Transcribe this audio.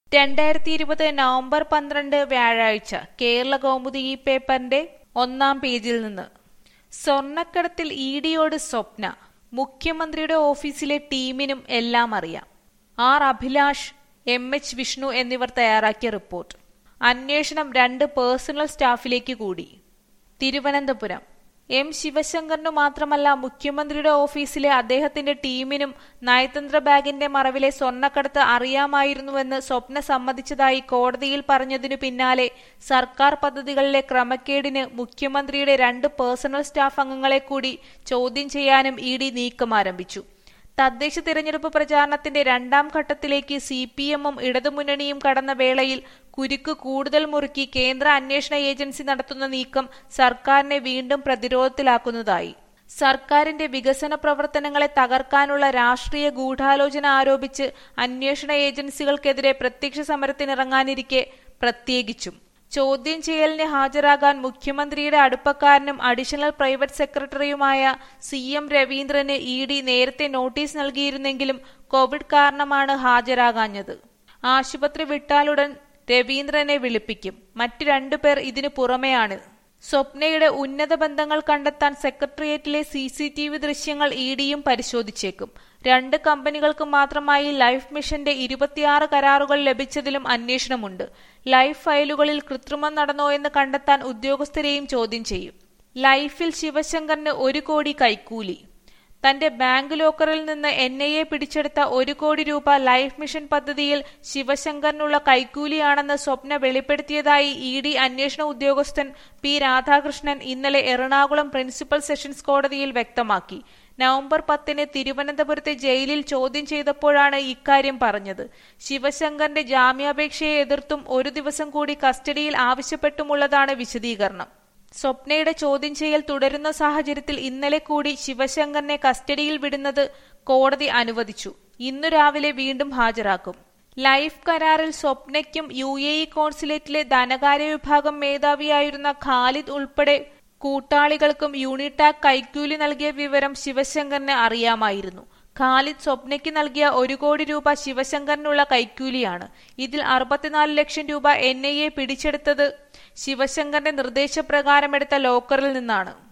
രണ്ടായിരത്തി ഇരുപത് നവംബർ പന്ത്രണ്ട് വ്യാഴാഴ്ച കേരള കൗമുദി ഈ പേപ്പറിന്റെ ഒന്നാം പേജിൽ നിന്ന് സ്വർണ്ണക്കടത്തിൽ ഇ ഡിയോട് സ്വപ്ന മുഖ്യമന്ത്രിയുടെ ഓഫീസിലെ ടീമിനും എല്ലാം അറിയാം R Abhilash M H Vishnu എന്നിവർ തയ്യാറാക്കിയ റിപ്പോർട്ട് അന്വേഷണം രണ്ട് പേഴ്സണൽ സ്റ്റാഫിലേക്ക് കൂടി തിരുവനന്തപുരം എം ശിവശങ്കറിനു മാത്രമല്ല മുഖ്യമന്ത്രിയുടെ ഓഫീസിലെ അദ്ദേഹത്തിന്റെ ടീമിനും നയതന്ത്ര ബാഗിന്റെ മറവിലെ സ്വർണ്ണക്കടത്ത് അറിയാമായിരുന്നുവെന്ന് സ്വപ്ന സമ്മതിച്ചതായി കോടതിയിൽ പറഞ്ഞതിനു പിന്നാലെ സർക്കാർ പദ്ധതികളിലെ ക്രമക്കേടിന് മുഖ്യമന്ത്രിയുടെ രണ്ട് പേഴ്സണൽ സ്റ്റാഫ് അംഗങ്ങളെ കൂടി ചോദ്യം ചെയ്യാനും ഇ ഡി നീക്കം ആരംഭിച്ചു തദ്ദേശ തിരഞ്ഞെടുപ്പ് പ്രചാരണത്തിന്റെ രണ്ടാം ഘട്ടത്തിലേക്ക് സി പി എമ്മും ഇടതുമുന്നണിയും കടന്ന വേളയിൽ കുരുക്ക് കൂടുതൽ മുറുക്കി കേന്ദ്ര അന്വേഷണ ഏജൻസി നടത്തുന്ന നീക്കം സർക്കാരിനെ വീണ്ടും പ്രതിരോധത്തിലാക്കുന്നതായി സർക്കാരിന്റെ വികസന പ്രവർത്തനങ്ങളെ തകർക്കാനുള്ള രാഷ്ട്രീയ ഗൂഢാലോചന ആരോപിച്ച് അന്വേഷണ ഏജൻസികൾക്കെതിരെ പ്രത്യക്ഷ സമരത്തിനിറങ്ങാനിരിക്കെ പ്രത്യേകിച്ചും ചോദ്യം ചെയ്യലിന് ഹാജരാകാൻ മുഖ്യമന്ത്രിയുടെ അടുപ്പക്കാരനും അഡീഷണൽ പ്രൈവറ്റ് സെക്രട്ടറിയുമായ സി എം രവീന്ദ്രന് ഇ ഡി നേരത്തെ നോട്ടീസ് നൽകിയിരുന്നെങ്കിലും കോവിഡ് കാരണമാണ് ഹാജരാകാഞ്ഞത് ആശുപത്രി വിട്ടാലുടൻ രവീന്ദ്രനെ വിളിപ്പിക്കും മറ്റു രണ്ടുപേർ ഇതിനു പുറമെയാണ് സ്വപ്നയുടെ ഉന്നത ബന്ധങ്ങൾ കണ്ടെത്താൻ സെക്രട്ടേറിയറ്റിലെ സി സി ടി വി ദൃശ്യങ്ങൾ ഇ ഡിയും പരിശോധിച്ചേക്കും രണ്ട് കമ്പനികൾക്ക് മാത്രമായി ലൈഫ് മിഷന്റെ ഇരുപത്തിയാറ് കരാറുകൾ ലഭിച്ചതിലും അന്വേഷണമുണ്ട് ലൈഫ് ഫയലുകളിൽ കൃത്രിമം നടന്നോ എന്ന് കണ്ടെത്താൻ ഉദ്യോഗസ്ഥരെയും ചോദ്യം ചെയ്യും ലൈഫിൽ ശിവശങ്കറിന് ഒരു കോടി കൈക്കൂലി തന്റെ ബാങ്ക് ലോക്കറിൽ നിന്ന് എൻ ഐ എ പിടിച്ചെടുത്ത ഒരു കോടി രൂപ ലൈഫ് മിഷൻ പദ്ധതിയിൽ ശിവശങ്കറിനുള്ള കൈക്കൂലിയാണെന്ന് സ്വപ്ന വെളിപ്പെടുത്തിയതായി ഇ ഡി അന്വേഷണ ഉദ്യോഗസ്ഥൻ പി രാധാകൃഷ്ണൻ ഇന്നലെ എറണാകുളം പ്രിൻസിപ്പൽ സെഷൻസ് കോടതിയിൽ വ്യക്തമാക്കി നവംബർ പത്തിന് തിരുവനന്തപുരത്തെ ജയിലിൽ ചോദ്യം ചെയ്തപ്പോഴാണ് ഇക്കാര്യം പറഞ്ഞത് ശിവശങ്കറിന്റെ ജാമ്യാപേക്ഷയെ എതിർത്തും ഒരു ദിവസം കൂടി കസ്റ്റഡിയിൽ ആവശ്യപ്പെട്ടുമുള്ളതാണ് വിശദീകരണം സ്വപ്നയുടെ ചോദ്യം ചെയ്യൽ തുടരുന്ന സാഹചര്യത്തിൽ ഇന്നലെ കൂടി ശിവശങ്കറിനെ കസ്റ്റഡിയിൽ വിടുന്നത് കോടതി അനുവദിച്ചു ഇന്നു രാവിലെ വീണ്ടും ഹാജരാക്കും ലൈഫ് കരാറിൽ സ്വപ്നയ്ക്കും യു എ ഇ കോൺസുലേറ്റിലെ ധനകാര്യ വിഭാഗം മേധാവിയായിരുന്ന ഖാലിദ് ഉൾപ്പെടെ കൂട്ടാളികൾക്കും യൂണിടാക് കൈക്കൂലി നൽകിയ വിവരം ശിവശങ്കറിന് അറിയാമായിരുന്നു ഖാലിദ് സ്വപ്നയ്ക്ക് നൽകിയ ഒരു കോടി രൂപ ശിവശങ്കറിനുള്ള കൈക്കൂലിയാണ് ഇതിൽ അറുപത്തിനാല് ലക്ഷം രൂപ എൻ ഐ എ പിടിച്ചെടുത്തത് ശിവശങ്കറിന്റെ നിർദ്ദേശപ്രകാരമെടുത്ത ലോക്കറിൽ നിന്നാണ്